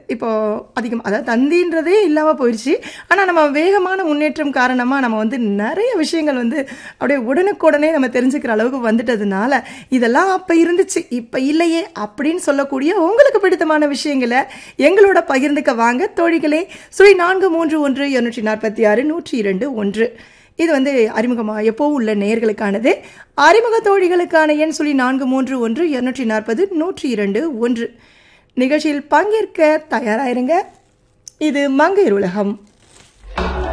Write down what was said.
இப்போ அதிகம் அதாவது தந்தின்றதே இல்லாமல் போயிடுச்சு ஆனால் நம்ம வேகமான முன்னேற்றம் காரணமாக நம்ம வந்து நிறைய விஷயங்கள் வந்து அப்படியே உடனுக்குடனே நம்ம தெரிஞ்சுக்கிற அளவுக்கு வந்துட்டதுனால இதெல்லாம் அப்போ இருந்துச்சு இப்போ இல்லையே அப்படின்னு சொல்லக்கூடிய உங்களுக்கு பிடித்தமான விஷயங்களை எங்களோட பகிர்ந்துக்க வாங்க தோழிகளே சுழி நான்கு மூன்று ஒன்று இருநூற்றி நாற்பத்தி ஆறு நூற்றி இரண்டு ஒன்று இது வந்து அறிமுகமாக எப்போவும் உள்ள நேயர்களுக்கானது அறிமுக தோழிகளுக்கான எண் சொல்லி நான்கு மூன்று ஒன்று இருநூற்றி நாற்பது நூற்றி இரண்டு ஒன்று நிகழ்ச்சியில் பங்கேற்க தயாராயிருங்க இது மங்கையர் உலகம்